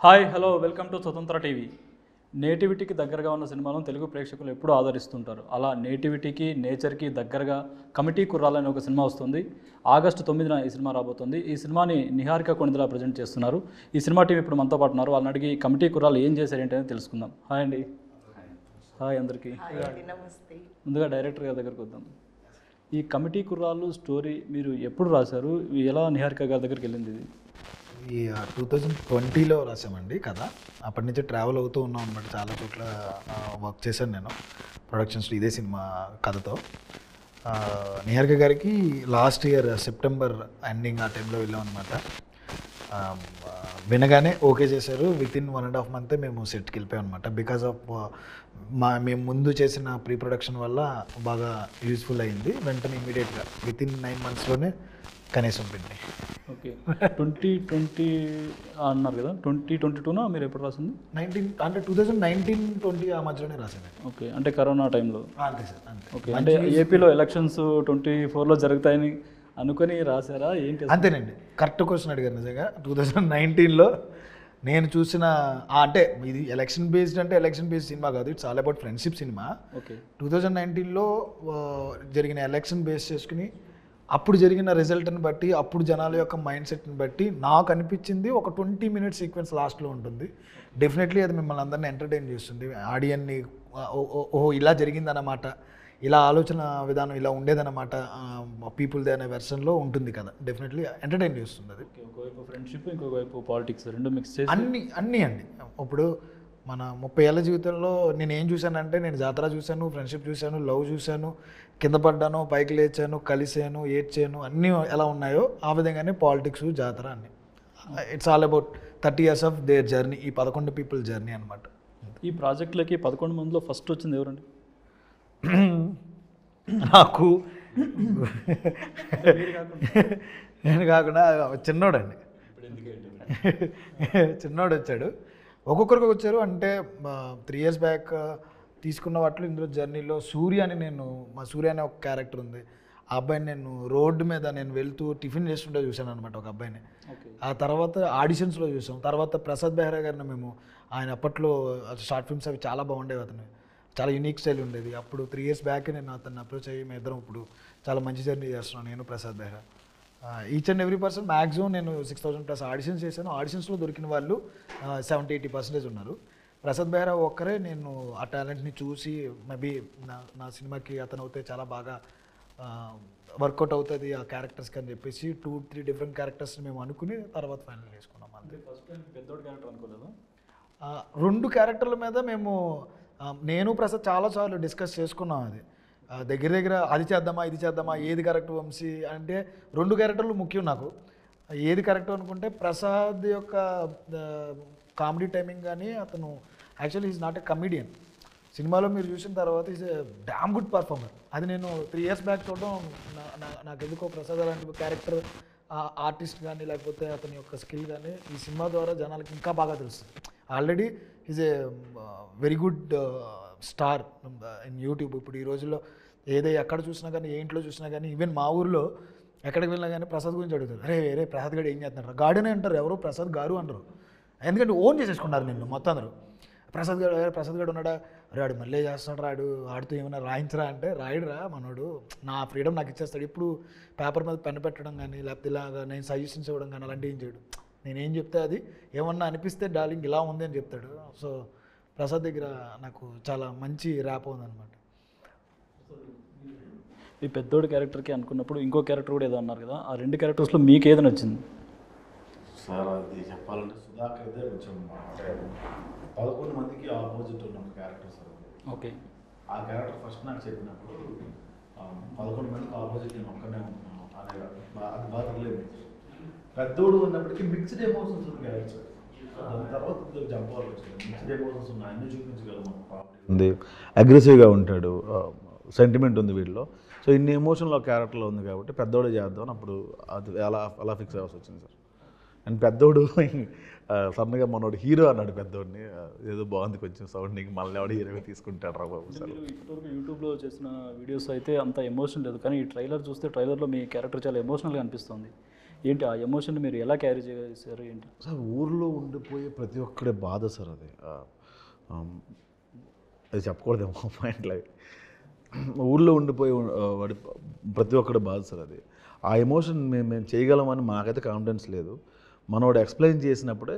Hi hello welcome to Swatantra TV నేటివిటీకి దగ్గరగా ఉన్న సినిమాలను తెలుగు ప్రేక్షకులు ఎప్పుడూ ఆదరిస్తుంటారు అలా నేటివిటీకి నేచర్కి దగ్గరగా కమిటీ కుర్రాలని ఒక సినిమా వస్తుంది ఆగస్టు తొమ్మిదిన ఈ సినిమా రాబోతుంది ఈ సినిమాని నిహారిక కొణిదలా ప్రజెంట్ చేస్తున్నారు ఈ సినిమా టీం ఇప్పుడు మనతో పాటు ఉన్నారు వాళ్ళని అడిగి కమిటీ కుర్రాలు ఏం చేశారు ఏంటనేది తెలుసుకుందాం హాయ్ అండి హాయ్ అందరికీ హాయ్ అండి నమస్తే ముందుగా డైరెక్టర్ గారి దగ్గరికి వద్దాం ఈ కమిటీ కుర్రాళ్ళు స్టోరీ మీరు ఎప్పుడు రాశారు ఎలా నిహారిక గారి దగ్గరికి వెళ్ళింది ఇది ఈ టూ థౌజండ్ ట్వంటీలో రాసామండి కథ అప్పటి నుంచి ట్రావెల్ అవుతూ ఉన్నాం అనమాట చాలా చోట్ల వర్క్ చేశాను నేను ప్రొడక్షన్స్ ఇదే సినిమా కథతో ఆ, నిహారిక గారికి లాస్ట్ ఇయర్ సెప్టెంబర్ ఎండింగ్ ఆ టైంలో వెళ్ళాం అనమాట వినగానే ఓకే చేశారు with in one and half మంతే మేము సెట్కి వెళ్ళిపోయాం అనమాట బికాస్ ఆఫ్ మా మేము ముందు చేసిన ప్రీ ప్రొడక్షన్ వల్ల బాగా యూస్ఫుల్ అయింది వెంటనే ఇమీడియట్గా విత్ ఇన్ నైన్ మంత్స్లోనే కనీసం పిండి ఓకే ట్వంటీ ట్వంటీ అన్నారు కదా ట్వంటీ ట్వంటీ టూనా మీరు ఎప్పుడు రాసింది నైన్టీన్ అంటే టూ థౌజండ్ నైన్టీన్ ట్వంటీ ఆ మధ్యలోనే రాశాను నేను. ఓకే అంటే కరోనా టైంలో అంతే సార్ అంతే ఓకే అంటే ఏపీలో ఎలక్షన్స్ ట్వంటీ ఫోర్లో జరుగుతాయని అనుకొని రాశారా ఏంటి అసలు? అంతేనండి కరెక్ట్ క్వశ్చన్ అడిగారు నిజంగా టూ థౌజండ్ నైన్టీన్లో నేను చూసిన ఆ, అంటే ఇది ఎలక్షన్ బేస్డ్ అంటే ఎలక్షన్ బేస్డ్ సినిమా కాదు ఇట్స్ ఆల్ అబౌట్ ఫ్రెండ్షిప్ సినిమా ఓకే టూ థౌజండ్ నైన్టీన్లో జరిగిన ఎలక్షన్ బేస్ చేసుకుని అప్పుడు జరిగిన రిజల్ట్ని బట్టి అప్పుడు జనాల యొక్క మైండ్ సెట్ని బట్టి నాకు అనిపించింది ఒక ట్వంటీ మినిట్స్ సీక్వెన్స్ లాస్ట్లో ఉంటుంది డెఫినెట్లీ అది మిమ్మల్ని అందరిని ఎంటర్టైన్ చేస్తుంది ఆడియన్ని ఓహో ఇలా జరిగిందన్నమాట ఇలా ఆలోచన విధానం ఇలా ఉండేదన్నమాట పీపుల్ది అనే వెర్షన్లో ఉంటుంది కదా డెఫినెట్లీ ఎంటర్టైన్ చేస్తుంది అది ఓకే ఒకవైపు ఫ్రెండ్షిప్ ఇంకొక వైపు పాలిటిక్స్ రెండు మిక్స్ చేసి అన్ని అన్నీ అండి ఇప్పుడు మన ముప్పై ఏళ్ళ జీవితంలో నేను ఏం చూశానంటే నేను జాతర చూశాను ఫ్రెండ్షిప్ చూశాను లవ్ చూశాను కింద పడ్డాను పైకి లేచాను కలిసాను ఏడ్చాను అన్నీ ఎలా ఉన్నాయో ఆ విధంగానే పాలిటిక్స్ జాతర అన్ని it's all about thirty years of their journey ఈ పదకొండు పీపుల్ జర్నీ అనమాట ఈ ప్రాజెక్ట్లకి పదకొండు మందిలో ఫస్ట్ వచ్చింది ఎవరండి నాకు నేను కాకుండా చిన్నోడండి చిన్నోడు వచ్చాడు ఒక్కొక్కరికి వచ్చారు అంటే త్రీ ఇయర్స్ బ్యాక్ తీసుకున్న వాటిలో ఇందులో జర్నీలో సూర్య అని నేను మా సూర్య అనే ఒక క్యారెక్టర్ ఉంది ఆ అబ్బాయిని నేను రోడ్డు మీద నేను వెళ్తూ టిఫిన్ చేస్తుంటే చూశాను అనమాట ఒక అబ్బాయిని ఓకే ఆ తర్వాత ఆడిషన్స్లో చూసాం తర్వాత ప్రసాద్ బెహ్రా గారిని మేము ఆయన అప్పట్లో షార్ట్ ఫిల్మ్స్ అవి చాలా బాగుండేవి అతను చాలా యూనిక్ స్టైల్ ఉండేది అప్పుడు త్రీ ఇయర్స్ బ్యాక్ నేను అతన్ని అప్రోచ్ అయ్యి మేము ఇద్దరం ఇప్పుడు చాలా మంచి జర్నీ చేస్తున్నాను నేను Prasad Behra each and every person maximum నేను సిక్స్ థౌసండ్ ప్లస్ ఆడిషన్స్ చేశాను ఆడిషన్స్లో దొరికిన వాళ్ళు సెవెంటీ ఎయిటీ పర్సెంటేజ్ ఉన్నారు ప్రసాద్ బెహ్రా ఒక్కరే నేను ఆ టాలెంట్ని చూసి మేబీ నా నా సినిమాకి అతను అవుతే చాలా బాగా వర్కౌట్ అవుతుంది ఆ క్యారెక్టర్స్కి అని చెప్పేసి టూ త్రీ డిఫరెంట్ క్యారెక్టర్స్ని మేము అనుకుని తర్వాత ఫైనల్ చేసుకున్నాం అంతే ఫస్ట్ టైం పెద్దోడు క్యారెక్టర్ అనుకోలేదా ఆ, రెండు క్యారెక్టర్ల మీద మేము ఆ, నేను ప్రసాద్ చాలాసార్లు డిస్కస్ చేసుకున్నాం అది ఆ, దగ్గర దగ్గర అది చేద్దామా ఇది చేద్దామా ఏది కరెక్ట్ వంశీ అంటే రెండు క్యారెక్టర్లు ముఖ్యం నాకు ఏది కరెక్ట్ అనుకుంటే ప్రసాద్ యొక్క కామెడీ టైమింగ్ కానీ అతను actually is not a comedian సినిమాలో మీరు చూసిన తర్వాత ఈజ్ డామ్ గుడ్ పర్ఫార్మర్ అది నేను త్రీ ఇయర్స్ బ్యాక్ చూడడం నా- నా- నాకు ఎందుకో ప్రసాద్ లాంటి క్యారెక్టర్ ఆర్టిస్ట్ కానీ లేకపోతే అతని యొక్క స్కిల్ కానీ ఈ సినిమా ద్వారా జనాలకి ఇంకా బాగా తెలుస్తుంది already is a very good star in YouTube ఇప్పుడు ఈ రోజుల్లో ఏదో ఎక్కడ చూసినా కానీ ఏ ఇంట్లో చూసినా కానీ ఈవెన్ మా ఊర్లో ఎక్కడికి వెళ్ళినా కానీ ప్రసాద్ గురించి అడుగుతారు అరే రే ప్రసాద్ గారు ఏం చేస్తున్నారు గార్డెన్ అంటారు ఎవరో ప్రసాద్ గారు అంటారు ఎందుకంటే ఓన్ చేసేసుకున్నారు నిన్ను మొత్తం అందరూ ప్రసాద్ గారు "ఏ, ప్రసాద్ గారు ఉన్నాడా అరే ఆడు మళ్ళీ చేస్తాడు రాడు ఆడుతూ ఏమైనా రాయించరా అంటే రాయడురా మనోడు నా ఫ్రీడమ్ నాకు ఇచ్చేస్తాడు ఇప్పుడు పేపర్ మీద పెన్ పెట్టడం కానీ లేకపోతే ఇలాగా నేను సజెషన్స్ ఇవ్వడం కానీ అలాంటివి ఏం చేయడు నేనేం చెప్తే అది ఏమన్నా అనిపిస్తే డార్లింగ్ ఇలా ఉంది అని చెప్తాడు సో ప్రసాద్ దగ్గర నాకు చాలా మంచి ర్యాప్ ఉందన్నమాట ఈ పెద్దోడు క్యారెక్టర్కి అనుకున్నప్పుడు ఇంకో క్యారెక్టర్ కూడా ఏదో అన్నారు కదా ఆ రెండు క్యారెక్టర్స్లో మీకు ఏదైనా వచ్చింది సార్ అది చెప్పాలంటే సుధాకర్ ఇదే కొంచెం అంటే పదకొండు మందికి ఆపోజిట్ ఉన్న ఒక క్యారెక్టర్ సార్ అది. ఓకే ఆ క్యారెక్టర్ ఫస్ట్ నాకు చెప్పినప్పుడు ఆ, పదకొండు మందికి ఆపోజిట్ నేను ఒక్కనే ఉంటున్నాను అనే బా- అది బాగా తెలియదు పెద్దోడు ఉన్నప్పటికీ మిక్స్డ్ ఎమోషన్స్ ఉన్న క్యారెక్టర్ దాని తర్వాత జంపాలు వచ్చింది మిక్స్డ్ ఎమోషన్స్ ఉన్నాయి అన్ని చూపించగలం ఉంది అగ్రెసివ్గా ఉంటాడు సెంటిమెంట్ ఉంది వీటిలో సో ఇన్ని ఎమోషన్లో క్యారెక్టర్లో ఉంది కాబట్టి పెద్దోడే చేద్దాం అప్పుడు అది అలా అలా ఫిక్స్ అవ్వాల్సి వచ్చింది సార్ అండ్ పెద్దోడు ఆ, సన్నగా మనోడు హీరో అన్నాడు పెద్దోడిని ఆ, ఏదో బాగుంది కొంచెం సౌండ్ నీకు మళ్ళీ ఎవడు హీరోగా తీసుకుంటాడు రా బాబు సార్ మీరు ఇప్పటివరకు యూట్యూబ్లో చేసిన వీడియోస్ అయితే అంత ఎమోషన్ లేదు కానీ ఈ ట్రైలర్ చూస్తే ట్రైలర్లో మీ క్యారెక్టర్ చాలా ఎమోషనల్గా అనిపిస్తుంది ఏంటి ఆ ఎమోషన్ మీరు ఎలా క్యారీ చేశారు ఏంటి సార్ ఊర్లో ఉండిపోయే ప్రతి ఒక్కడే బాధ సార్ అది ఆ, ఆమ్, అది చెప్పకూడదేమో పాయింట్లు అవి ఊర్లో ఉండిపోయి ఉ- ఆ, వాడి ప్రతి ఒక్కడి బాధ సార్ అది ఆ ఎమోషన్ మేము మేము చేయగలమని మాకైతే కాన్ఫిడెన్స్ లేదు మనోడు ఎక్స్ప్లెయిన్ చేసినప్పుడే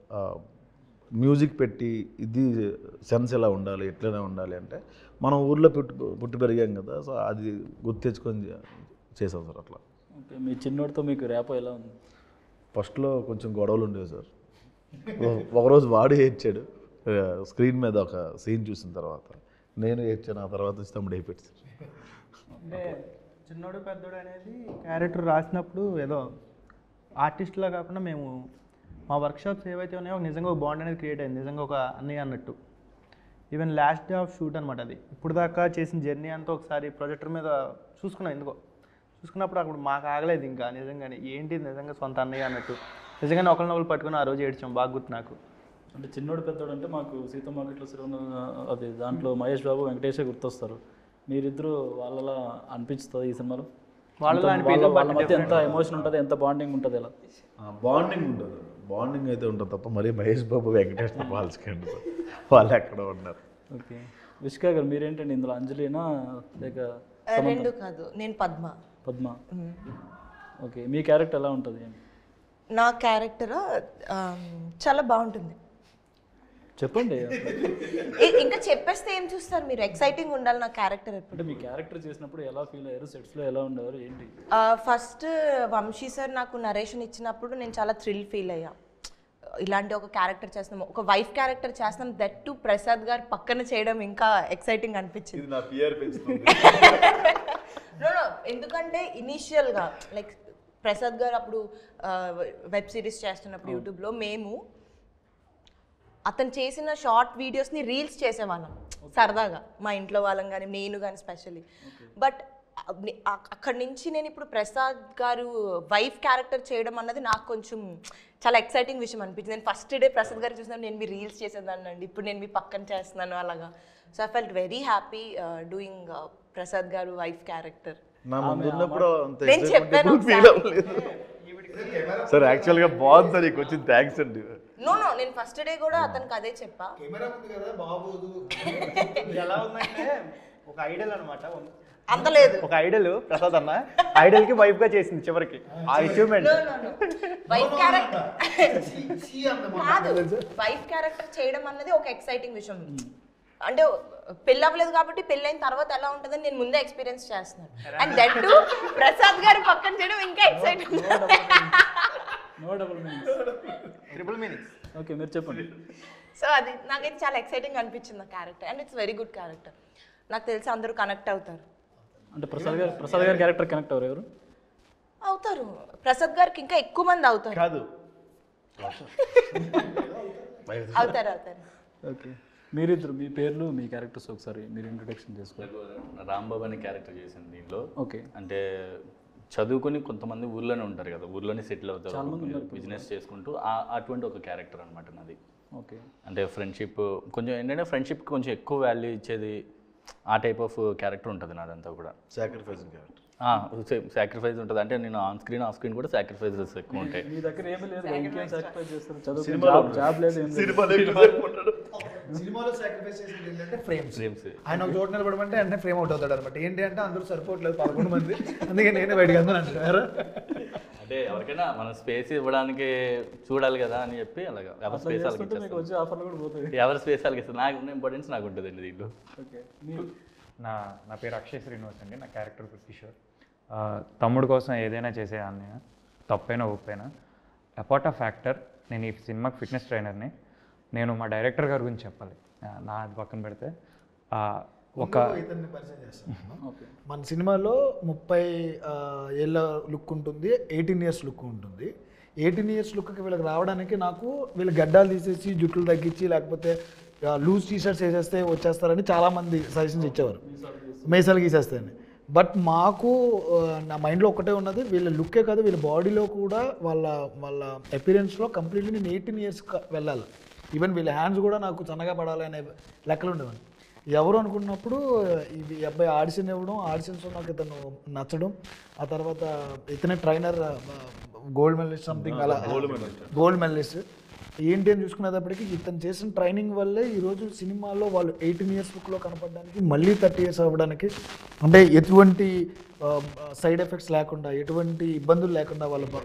మ్యూజిక్ పెట్టి ఇది సెన్స్ ఎలా ఉండాలి ఎట్లనే ఉండాలి అంటే మనం ఊర్లో పుట్టి పుట్టి పెరిగాం కదా సో అది గుర్తు తెచ్చుకొని చే- చేసాం సార్ అట్లా ఓకే మీ చిన్నోడితో మీకు ర్యాపో ఎలా ఉంది ఫస్ట్లో కొంచెం గొడవలు ఉండేవి సార్ ఓ- ఒకరోజు వాడు ఏడ్చాడు ఆ, స్క్రీన్ మీద ఒక సీన్ చూసిన తర్వాత నేను ఏడ్చాను ఆ తర్వాత వచ్చి తమ్ముడు అయిపోయాడు సార్ అంటే చిన్నోడు పెద్దోడు అనేది క్యారెక్టర్ రాసినప్పుడు ఏదో ఆర్టిస్ట్లా కాకుండా మేము మా వర్క్షాప్స్ ఏవైతే ఉన్నాయో నిజంగా ఒక బాండ్ అనేది క్రియేట్ అయింది నిజంగా ఒక అన్నయ్య అన్నట్టు even last day of shoot అనమాట అది ఇప్పుడు దాకా చేసిన జర్నీ అంతా ఒకసారి ప్రొజెక్టర్ మీద చూసుకున్నాం ఎందుకో చూసుకున్నప్పుడు అప్పుడు మాకు ఆగలేదు ఇంకా నిజంగానే ఏంటి ఇది నిజంగా సొంత అన్నయ్య అన్నట్టు నిజంగానే ఒకరినొకరు పట్టుకుని ఆ రోజు ఏడ్చాం బాగా గుర్తు నాకు అంటే చిన్నోడు పెద్దోడు అంటే మాకు సీత మార్కెట్లో శ్రీరంగ అది దాంట్లో మహేష్ బాబు వెంకటేషే గుర్తొస్తారు మీరిద్దరూ వాళ్ళలా అనిపిస్తుంది ఈ సినిమాలో వాళ్ళలా అంత- అనిపించదు, వాళ్ళ- but వాళ్ళ మధ్య ఎంత ఎమోషన్ ఉంటుంది ఎంత బాండింగ్ ఉంటుంది ఎలా బాండింగ్ ఉంటుంది బాండింగ్ అయితే ఉంటుంది తప్ప మరీ మహేష్ బాబు వెంకటేష్తో పాల్చుకోండి సార్ వాళ్ళు ఎక్కడ ఉన్నారు ఓకే విష్కా గారు మీరేంటండి ఇందులో అంజలినా లేక రెండు కాదు నేను పద్మ పద్మ ఓకే మీ క్యారెక్టర్ ఎలా ఉంటుంది నా క్యారెక్టర్ చాలా బాగుంటుంది చెప్పండి ఇ- ఇంకా చెప్పేస్తే ఏం చూస్తారు మీరు ఎక్సైటింగ్ ఉండాలి నా క్యారెక్టర్ ఎప్పుడు అంటే మీ క్యారెక్టర్ చేసినప్పుడు ఎలా ఫీల్ అయ్యారు సెట్స్లో ఎలా ఉండేవారు ఏంటి ఫస్ట్ వంశీ సార్ నాకు నరేషన్ ఇచ్చినప్పుడు నేను చాలా థ్రిల్ ఫీల్ అయ్యా ఇలాంటి ఒక క్యారెక్టర్ చేస్తున్నాం ఒక వైఫ్ క్యారెక్టర్ చేస్తున్నాం దట్ టు ప్రసాద్ గారు పక్కన చేయడం ఇంకా ఎక్సైటింగ్ అనిపించింది నా పిఆర్ పెంచుతుంది No, no, ఎందుకంటే ఇనీషియల్గా లైక్ ప్రసాద్ గారు అప్పుడు వెబ్ సిరీస్ చేస్తున్నప్పుడు యూట్యూబ్లో మేము అతను చేసిన షార్ట్ వీడియోస్ని రీల్స్ చేసేవాళ్ళం సరదాగా మా ఇంట్లో వాళ్ళం కానీ నేను కానీ స్పెషల్లీ బట్ అక్కడి నుంచి నేను ఇప్పుడు ప్రసాద్ గారు వైఫ్ క్యారెక్టర్ చేయడం అన్నది నాకు కొంచెం చాలా ఎక్సైటింగ్ విషయం అనిపించింది నేను ఫస్ట్ డే ప్రసాద్ గారు చూసినప్పుడు నేను మీ రీల్స్ చేసేదాన్ని అండి ఇప్పుడు నేను మీ పక్కన చేస్తున్నాను అలాగా so I felt very happy doing Prasad garu wife character నా ముందు ఉన్నప్పుడు అంత నేను చెప్పాను ఫీల్ అవ్వలేదు సార్ యాక్చువల్గా బాగుంది సార్ నీకు వచ్చింది థ్యాంక్స్ అండి నో నో నేను ఫస్ట్ డే కూడా అతనికి అదే చెప్పా కెమెరా ఉంది కదా బాగోదు ఎలా ఉందంటే ఒక ఐడల్ అనమాట అంత లేదు ఒక ఐడల్ ప్రసాద్ అన్న ఐడల్ కి వైఫ్ గా చేసింది చివరికి ఆ achievement no no no wife character కాదు వైఫ్ క్యారెక్టర్ చేయడం అన్నది ఒక ఎక్సైటింగ్ విషయం అంటే పెళ్ళి అవ్వలేదు కాబట్టి పెళ్ళైన తర్వాత ఎలా ఉంటుందని నేను ముందే ఎక్స్పీరియన్స్ చేస్తున్నాను అండ్ దట్ టు ప్రసాద్ గారు పక్కన చేయడం ఇంకా exciting no double meanings triple meanings okay మీరు చెప్పండి సో అది నాకైతే చాలా ఎక్సైటింగ్ అనిపించింది ఆ character and it's very good character నాకు తెలిసి అందరూ కనెక్ట్ అవుతారు అంటే ప్రసాద్ గారు ప్రసాద్ గారి క్యారెక్టర్ కనెక్ట్ అవ్వరు ఎవరు అవుతారు ప్రసాద్ గారికి ఇంకా ఎక్కువ మంది అవుతారు కాదు అవుతారు అవుతారు ఓకే మీరిద్దరు మీ పేర్లు మీ క్యారెక్టర్స్ ఒకసారి మీరు ఇంట్రొడక్షన్ చేసుకోండి రాంబాబు అనే క్యారెక్టర్ చేశాను దీనిలో ఓకే అంటే చదువుకొని కొంతమంది ఊర్లోనే ఉంటారు కదా ఊర్లోనే సెటిల్ అవుతారు బిజినెస్ చేసుకుంటూ ఆ- అటువంటి ఒక క్యారెక్టర్ అనమాట నాది ఓకే అంటే ఫ్రెండ్షిప్ కొంచెం ఏంటంటే ఫ్రెండ్షిప్కి కొంచెం ఎక్కువ వాల్యూ ఇచ్చేది ఆ టైప్ ఆఫ్ క్యారెక్టర్ ఉంటుంది నాదంతా కూడా సాక్రిఫైస్ క్యారెక్టర్ సాక్రిఫైస్ ఉంటుంది అంటే నేను ఆన్ స్క్రీన్ ఆఫ్ స్క్రీన్ కూడా సాక్రిఫైజెస్ ఎక్కువ ఉంటాయి మీ దగ్గర ఏమీ లేదు ఇంకేం సాక్రిఫైస్ చేస్తారు చదువు జాబ్ జాబ్ లేదు ఏం లేదు సినిమాలో సాక్రిఫైస్ చేసేది ఏంటంటే ఫ్రేమ్స్ డ్రీమ్స్ ఆయన ఒక చోట నిలబడమంటే వెంటనే ఫ్రేమ్ అవుట్ అవుతాడు అనమాట ఏంటి అంటే అందరూ సరిపోవట్లేదు పదకొండు మంది అందుకే నేనే బయటకు వెళ్తాను అంటారు అంటే ఎవరికైనా మనం స్పేస్ ఇవ్వడానికి చూడాలి కదా అని చెప్పి అలాగా ఎవరి స్పేస్ వాళ్ళకి చేస్తుంటే మీకు ఇచ్చేస్తాం. వచ్చే ఆఫర్లు కూడా పోతాయి ఎవరి స్పేస్ వాళ్ళకి ఇస్తాను నాకు ఉన్న ఇంపార్టెన్స్ నాకు ఉంటుందండి దీంట్లో ఓకే మీరు నా నా పేరు అక్షయ్ శ్రీనివాస్ అండి నా క్యారెక్టర్ పేరు కిషోర్ ఆ, తమ్ముడు కోసం ఏదైనా చేసేదాన్ని తప్పైనా ఒప్పైనా అపార్ట్ ఆఫ్ ఫ్యాక్టర్ నేను ఈ సినిమాకి ఫిట్నెస్ ట్రైనర్ని నేను మా డైరెక్టర్ గారి గురించి చెప్పాలి ఆ, నా అది పక్కన పెడితే ఆ, ఒక ఇతన్ని పరిచయం చేస్తాను ఓకే మన సినిమాలో ముప్పై ఆ, ఏళ్ళ లుక్ ఉంటుంది ఎయిటీన్ ఇయర్స్ లుక్ ఉంటుంది ఎయిటీన్ ఇయర్స్ లుక్కి వీళ్ళకి రావడానికి నాకు వీళ్ళు గడ్డాలు తీసేసి జుట్లు తగ్గించి లేకపోతే లూజ్ టీ షర్ట్స్ వేసేస్తే వచ్చేస్తారని చాలామంది సజెషన్స్ ఇచ్చేవారు మేసాలు గీసేస్తాయని బట్ మాకు ఆ, నా మైండ్లో ఒకటే ఉన్నది వీళ్ళ లుక్కే కాదు వీళ్ళ బాడీలో కూడా వాళ్ళ వాళ్ళ అపీరెన్స్లో కంప్లీట్లీ నేను ఎయిటీన్ ఇయర్స్ వెళ్ళాలి ఈవెన్ వీళ్ళ హ్యాండ్స్ కూడా నాకు సన్నగా పడాలి అనే లెక్కలు ఉండేవాడిని ఎవరు అనుకున్నప్పుడు ఇవి ఈ అబ్బాయి ఆడిషన్ ఇవ్వడం ఆడిషన్స్లో నాకు ఇతను నచ్చడం ఆ తర్వాత ఇతనే ట్రైనర్ గోల్డ్ మెడలిస్ట్ సంథింగ్ అలా గోల్డ్ మెడలిస్ట్ ఏంటి అని చూసుకునేటప్పటికి ఇతను చేసిన ట్రైనింగ్ వల్లే ఈరోజు సినిమాలో వాళ్ళు ఎయిటీన్ ఇయర్స్ లుక్లో కనపడడానికి మళ్ళీ థర్టీ ఇయర్స్ అవ్వడానికి అంటే ఎటువంటి సైడ్ ఎఫెక్ట్స్ లేకుండా ఎటువంటి ఇబ్బందులు లేకుండా వాళ్ళ బ-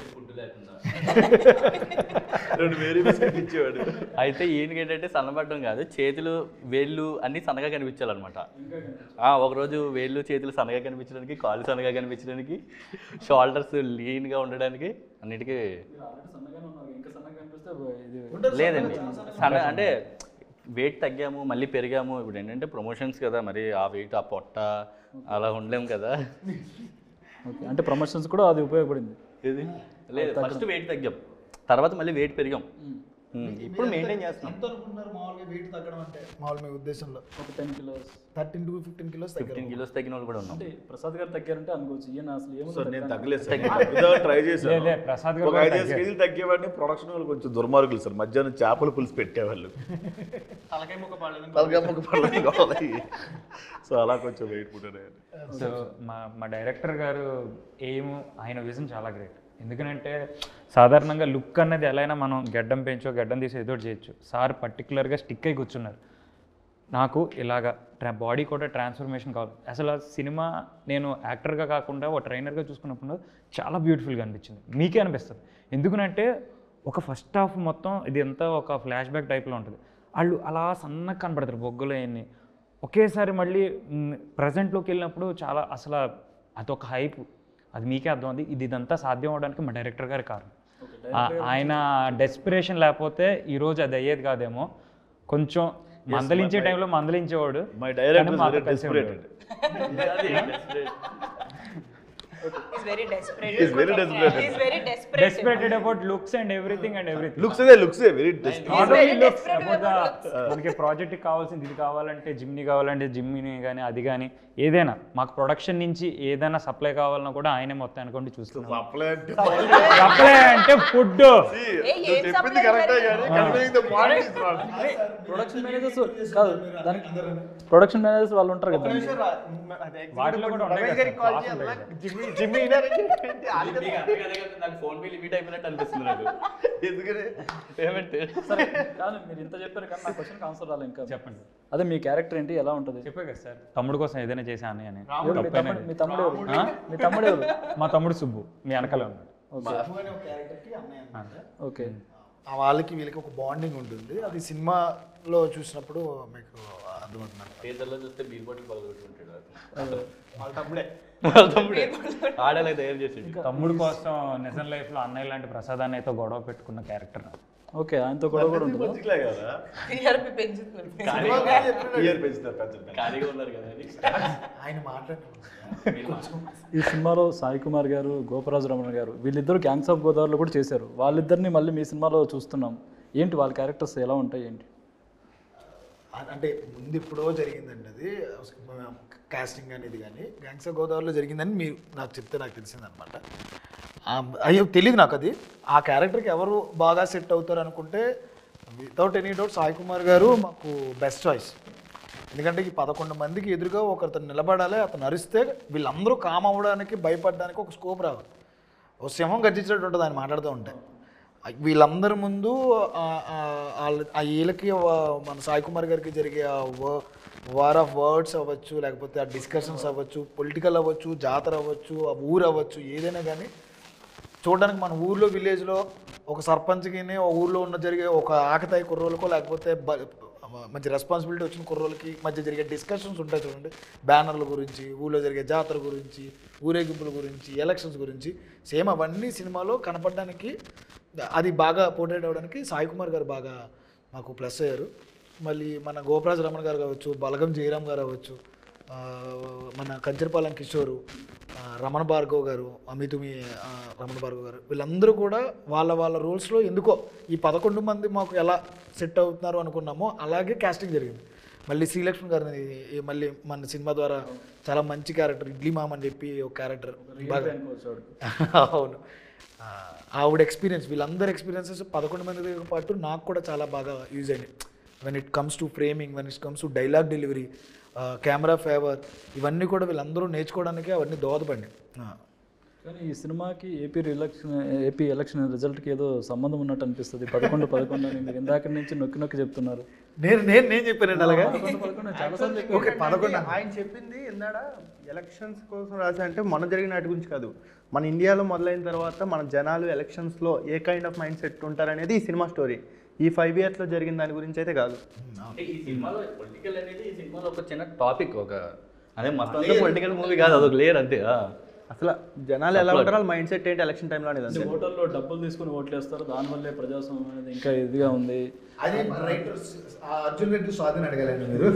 రెండు వేరే బిస్కెట్ ఇచ్చేవాడు అయితే ఈయనకి ఏంటంటే సన్నబడడం కాదు చేతులు వేళ్ళు అన్నీ సన్నగా కనిపించాలన్నమాట ఆ, ఒకరోజు వేళ్ళు చేతులు సన్నగా కనిపించడానికి కాళ్ళు సన్నగా కనిపించడానికి షోల్డర్స్ లీన్గా ఉండడానికి అన్నిటికీ సన్నగానే ఉన్నారు ఇంకా సన్నగా కనిపిస్తే ఇది లేదండి సన్న అంటే వెయిట్ తగ్గాము మళ్ళీ పెరిగాము ఇప్పుడు ఏంటంటే ప్రమోషన్స్ కదా మరి ఆ వెయిట్ ఆ పొట్ట అలా ఉండలేము కదా ఓకే అంటే ప్రమోషన్స్ కూడా అది ఉపయోగపడింది ఏది లేదు ఫస్ట్ వెయిట్ తగ్గాం తర్వాత మళ్ళీ వెయిట్ పెరిగాం ఉమ్, ఇప్పుడు మెయింటైన్ చేస్తున్నాం ఎంత అనుకుంటున్నారు మామూలుగా వెయిట్ తగ్గడం అంటే మామూలు మీ ఉద్దేశంలో ఒక ten kilos thirteen to fifteen kilos తగ్గారు ఫిఫ్టీన్ కిలోస్ తగ్గిన వాళ్ళు కూడా ఉన్నాం అంటే ప్రసాద్ గారు తగ్గారంటే అనుకోవచ్చు ఈయన అసలు సో ఏముంది నేను తగ్గలేదు సార్ తగ్గుదామని ట్రై చేశాను లే, లే, ప్రసాద్ గారు ఒక కూడా ఐదు తగ్గారు. కేజీలు తగ్గేవాడిని ప్రొడక్షన్ వాళ్ళు కొంచెం దుర్మార్గులు సార్ మధ్యాహ్నం చేపల పులుసు పెట్టేవాళ్ళు తలకాయ ముక్క పడలేదు తలకాయ ముక్క పడలేదు కావాలి సో అలా కొంచెం వెయిట్ పుట్టాను సో మా మా డైరెక్టర్ గారు ఏం ఆయన విజన్ చాలా గ్రేట్ ఎందుకంటే సాధారణంగా లుక్ అన్నది ఎలా అయినా మనం గడ్డం పెంచో గడ్డం తీసి ఏదో ఒకటి చేయొచ్చు సార్ పర్టికులర్గా స్టిక్ అయి కూర్చున్నారు నాకు ఇలాగా ట్రా బాడీ కూడా ట్రాన్స్ఫర్మేషన్ కావాలి అసలు ఆ సినిమా నేను యాక్టర్గా కాకుండా ఒక ట్రైనర్గా చూసుకున్నప్పుడు చాలా బ్యూటిఫుల్గా అనిపించింది మీకే అనిపిస్తుంది ఎందుకనంటే ఒక ఫస్ట్ హాఫ్ మొత్తం ఇది అంతా ఒక ఫ్లాష్ బ్యాక్ టైప్లో ఉంటుంది వాళ్ళు అలా సన్నగా కనపడతారు బొగ్గలు అవన్నీ ఒకేసారి మళ్ళీ ప్రజెంట్లోకి వెళ్ళినప్పుడు చాలా అసలు అదొక హైప్ అది మీకే అర్థం ఉంది ఇది ఇదంతా సాధ్యం అవడానికి మా డైరెక్టర్ గారి కారణం ఆ- ఆయన డెస్పిరేషన్ లేకపోతే ఈరోజు అది అయ్యేది కాదేమో కొంచెం మందలించే టైంలో మందలించేవాడు మై కానీ డైరెక్టర్ మాతో వెరీ కలిసి desperated is very desperate He's very desperate. Is very desperate desperated about looks and everything and everything looks అదే looks very desperate not very only looks desperate about about మనకి project కావాల్సింది ఇది కావాలంటే జిమ్ని కావాలంటే జిమ్ని కానీ అది కానీ ఏదైనా మాకు ప్రొడక్షన్ నుంచి ఏదైనా సప్లై కావాలన్నా కూడా ఆయనే మొత్తం అనుకోండి చూస్తున్నాం సప్లై అంటే సప్లై అంటే ఫుడ్ ఏ, ఏం చెప్పింది supply కరెక్టే మరి? కానీ convening the point is wrong production managers కాదు దానికి ప్రొడక్షన్ మేనేజర్స్ వాళ్ళు ఉంటారు కదా దానికి. వాటిలో కూడా ఉంటాయి కదా గారికి కాల్ class చేయాలా ఉంటాయి జిమ్మి జిమ్మి నాకు ఫోన్ పే లిమిట్ అయిపోయినట్టు అనిపిస్తుంది నాకు ఎందుకని పేమెంట్ సరే కానీ మీరు ఇంత చెప్పారు కానీ నా క్వశ్చన్ ఆన్సర్ రాలే ఇంకా చెప్పండి అదే మీ క్యారెక్టర్ ఏంటి ఎలా ఉంటుంది చెప్పే కదా సార్ తమ్ముడు కోసం ఏదైనా చేసా అని అని ఎవరు? మీ తమ్ముడు మీ తమ్ముడు ఎవరు మీ తమ్ముడు ఎవరు మా తమ్ముడు సుబ్బు మీ వెనకాల ఉన్నాడు క్యారెక్టర్కి అన్నయ్య అన్నమాట. ఓకే ఆ వాళ్ళకి వీళ్ళకి ఒక బాండింగ్ ఉంటుంది అది సినిమాలో చూసినప్పుడు మీకు అర్థమవుతుంది థియేటర్లో చూస్తే బీర్ బాటిల్ పగలగొట్టుకుంటాడు వాళ్ళ తమ్ముడే వాళ్ళ తమ్ముడే ఆడలే తయారు చేసిండు తమ్ముడు కోసం నిజం లైఫ్ లో అన్నయ్య లాంటి ప్రసాదాన్ని అయితే గొడవ పెట్టుకున్న క్యారెక్టర్ ఓకే ఆయనతో కూడా కూడా ఉంటుందా మంచిలే కదా టీఆర్పీ పెంచుతున్నారు ఇయర్ పెంచుతారు పెంచండి ఖాళీగా ఉన్నారు కదా అని ఆయన మాట్లాడుతున్నారు ఈ సినిమాలో సాయి కుమార్ గారు గోపరాజు రమణ గారు వీళ్ళిద్దరు గ్యాంగ్స్ ఆఫ్ గోదావరిలో కూడా చేశారు వాళ్ళిద్దరిని మళ్ళీ మీ సినిమాలో చూస్తున్నాం ఏంటి వాళ్ళ క్యారెక్టర్స్ ఎలా ఉంటాయి ఏంటి అంటే ముందు ఎప్పుడో జరిగిందండి అది కాస్టింగ్ అనేది కానీ గ్యాంగ్స్ ఆఫ్ గోదావరిలో జరిగిందని మీరు నాకు చెప్తే నాకు తెలిసిందనమాట అయ్యో తెలియదు నాకు అది ఆ క్యారెక్టర్కి ఎవరు బాగా సెట్ అవుతారు అనుకుంటే without any doubt Sai Kumar garu మాకు బెస్ట్ చాయిస్ ఎందుకంటే ఈ పదకొండు మందికి ఎదురుగా ఒకరితో నిలబడాలి అతను అరిస్తే వీళ్ళందరూ కామ్ అవ్వడానికి భయపడడానికి ఒక స్కోప్ రావాలి ఓ సింహం గర్జించినట్టు ఉంటుంది ఆయన మాట్లాడుతూ ఉంటే వీళ్ళందరి ముందు ఆ- ఆ- వాళ్ళ- ఆ వీళ్ళకి వా- మన సాయి కుమార్ గారికి జరిగే ఆ వార్ ఆఫ్ వర్డ్స్ అవ్వచ్చు లేకపోతే ఆ డిస్కషన్స్ అవ్వచ్చు పొలిటికల్ అవ్వచ్చు జాతర అవ్వచ్చు ఆ ఊరు అవ్వచ్చు ఏదైనా కానీ చూడడానికి మన ఊర్లో విలేజ్లో ఒక సర్పంచ్కి ఒక ఊర్లో ఉన్న జరిగే ఒక ఆకతాయి కుర్రోళ్ళకో లేకపోతే బ- మంచి రెస్పాన్సిబిలిటీ వచ్చిన కుర్రోళ్ళకి మధ్య జరిగే డిస్కషన్స్ ఉంటాయి చూడండి బ్యానర్ల గురించి ఊళ్ళో జరిగే జాతర గురించి ఊరేగింపుల గురించి ఎలక్షన్స్ గురించి సేమ్ అవన్నీ సినిమాలో కనపడడానికి అది బాగా పోర్ట్రేట్ అవ్వడానికి సాయి కుమార్ గారు బాగా మాకు ప్లస్ అయ్యారు మళ్ళీ మన గోపరాజు రమణ గారు కావచ్చు బలగం జయరామ్ గారు అవ్వచ్చు ఆ, మన కంచరపాలెం కిషోరు ఆ, రమణ భార్గవ్ గారు అమితుమి ఆ, రమణ భార్గవ్ గారు వీళ్ళందరూ కూడా వాళ్ళ వాళ్ళ రోల్స్లో ఎందుకో ఈ పదకొండు మంది మాకు ఎలా సెట్ అవుతున్నారు అనుకున్నామో అలాగే కాస్టింగ్ జరిగింది మళ్ళీ శ్రీలక్ష్మి గారిని ఈ మళ్ళీ మన సినిమా ద్వారా చాలా మంచి క్యారెక్టర్ ఇడ్లీ మామ అని చెప్పి ఒక క్యారెక్టర్ బాగా అవును ఆ, ఆవిడ ఎక్స్పీరియన్స్ వీళ్ళందరి ఎక్స్పీరియన్సెస్ పదకొండు మందితో పాటు నాకు కూడా చాలా బాగా యూజ్ అయింది when it comes to framing when it comes to dialogue delivery camera favour ఇవన్నీ కూడా వీళ్ళందరూ నేర్చుకోవడానికి అవన్నీ దోహదపడి కానీ ఈ సినిమాకి ఏపీ ఎలక్షన్ ఏపీ ఎలక్షన్ రిజల్ట్కి ఏదో సంబంధం ఉన్నట్టు అనిపిస్తుంది పదకొండు పదకొండు అని మీరు ఇందాక నుంచి నొక్కి నొక్కి చెప్తున్నారు నేను నేను నేను చెప్పానండి అలాగా పదకొండు పదకొండు చాలాసార్లు చెప్పారు. ఓకే పదకొండు ఆయన చెప్పింది ఇందాడ ఎలక్షన్స్ కోసం రాసా అంటే మన జరిగిన వాటి గురించి కాదు మన ఇండియాలో మొదలైన తర్వాత మన జనాలు ఎలక్షన్స్లో ఏ కైండ్ ఆఫ్ మైండ్ సెట్ ఉంటారనేది ఈ సినిమా స్టోరీ ఈ ఫైవ్ ఇయర్స్లో జరిగిన దాని గురించి అయితే కాదు అంటే ఈ సినిమాలో పొలిటికల్ అనేది ఈ సినిమాలో ఒక చిన్న టాపిక్ ఒక అదే మొత్తం పొలిటికల్ మూవీ కాదు అదొక లేయర్ అంతే ఆ. అసలు జనాలు ఎలా ఉంటారో వాళ్ళ మైండ్ సెట్ ఏంటి ఎలక్షన్ టైంలో అనేది అంతే ఓటర్లో డబ్బులు తీసుకుని ఓట్లేస్తారు దానివల్లే ప్రజాస్వామ్యం అనేది ఇంకా ఇదిగా ఉంది అది రైటర్ అర్జున్ రెడ్డి స్వాతిని అడగాలండి మీరు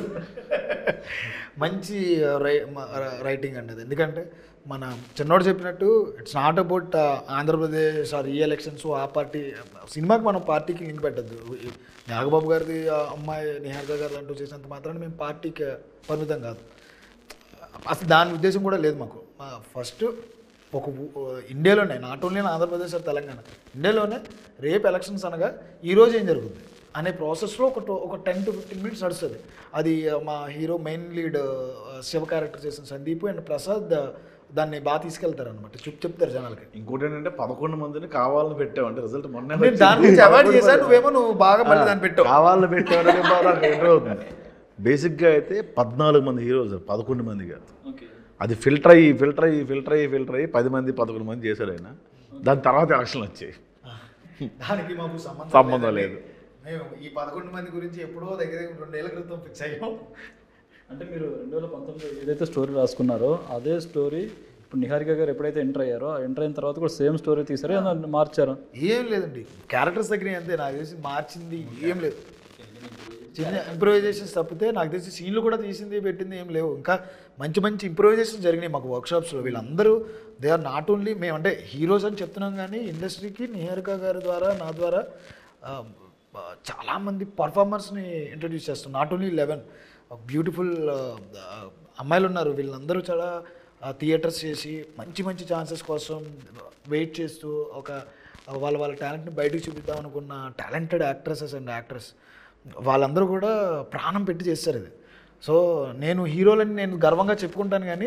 మంచి రై రైటింగ్ అండి అది ఎందుకంటే మన చిన్నోడు చెప్పినట్టు it's not about Andhra Pradesh or ఈ ఎలక్షన్స్ ఆ పార్టీ సినిమాకి మనం పార్టీకి లింక్ పెట్టద్దు నాగబాబు గారిది ఆ అమ్మాయి నిహారిక గారు అంటూ చేసినంత మాత్రాన మేము పార్టీకి పరిమితం కాదు అసలు దాని ఉద్దేశం కూడా లేదు మాకు ఫస్ట్ ఒక ఊ- ఇండియాలోనే not only Andhra Pradesh or Telangana ఇండియాలోనే రేపు ఎలక్షన్స్ అనగా ఈ రోజు ఏం జరుగుతుంది అనే ప్రాసెస్లో ఒక టో- ఒక టెన్ టు ఫిఫ్టీన్ మినిట్స్ నడుస్తుంది అది ఆ, మా hero main lead Shiva character చేసిన సందీప్ అండ్ ప్రసాద్ ఆ, దాన్ని బాగా తీసుకెళ్తారు అనమాట చూపు చెప్తారు జనాలకి ఇంకోటి ఏంటంటే పదకొండు మందిని కావాలని పెట్టామంటే రిజల్ట్ మొన్న నేను దాని గురించి అవాయిడ్ చేశాను నువ్వేమో నువ్వు బాగా మళ్ళీ దాన్ని పెట్టావు కావాలని పెట్టామని నాకు ఎంటర్ అవుతుంది బేసిక్గా అయితే పద్నాలుగు మంది హీరోస్ పదకొండు మంది కాదు ఓకే అది ఫిల్టర్ అయ్యి ఫిల్టర్ అయ్యి ఫిల్టర్ అయ్యి ఫిల్టర్ అయ్యి పది మంది పదకొండు మంది చేశారు ఆయన దాని తర్వాత ఎలక్షన్లు వచ్చాయి దానికి మాకు సంబంధం సంబంధం లేదండి. లేదు. మేము ఈ పదకొండు మంది గురించి ఎప్పుడో దగ్గర దగ్గర రెండేళ్ల క్రితం ఫిక్స్ అయ్యాం అంటే మీరు రెండు వేల పంతొమ్మిదిలో ఏదైతే స్టోరీ రాసుకున్నారో అదే స్టోరీ ఇప్పుడు నిహారిక గారు ఎప్పుడైతే ఎంటర్ అయ్యారో ఎంటర్ అయిన తర్వాత కూడా సేమ్ స్టోరీ తీసారో ఏమన్నా మార్చారా ఏం లేదండి క్యారెక్టర్స్ దగ్గర అంతే నాకు తెలిసి మార్చింది ఏం లేదు చిన్న ఇంప్రూవైజేషన్స్ తప్పితే నాకు తెలిసి సీన్లు కూడా తీసింది పెట్టింది ఏం లేవు ఇంకా మంచి మంచి ఇంప్రూవైజేషన్స్ జరిగినాయి మాకు వర్క్షాప్స్లో వీళ్ళందరూ దే ఆర్ నాట్ ఓన్లీ మేము అంటే హీరోస్ అని చెప్తున్నాం కానీ ఇండస్ట్రీకి నిహారిక గారి ద్వారా నా ద్వారా ఆ, ఆ, చాలామంది పర్ఫార్మర్స్ని ఇంట్రడ్యూస్ చేస్తాం నాట్ ఓన్లీ లెవెన్ బ్యూటిఫుల్ అమ్మాయిలు ఉన్నారు వీళ్ళందరూ చాలా థియేటర్స్ చేసి మంచి మంచి ఛాన్సెస్ కోసం వెయిట్ చేస్తూ ఒక వాళ్ళ వాళ్ళ టాలెంట్ని బయటకు చూపిద్దాం అనుకున్న టాలెంటెడ్ యాక్ట్రసెస్ అండ్ యాక్ట్రెస్ వాళ్ళందరూ కూడా ప్రాణం పెట్టి చేస్తారు ఇది సో నేను హీరోలని నేను గర్వంగా చెప్పుకుంటాను కానీ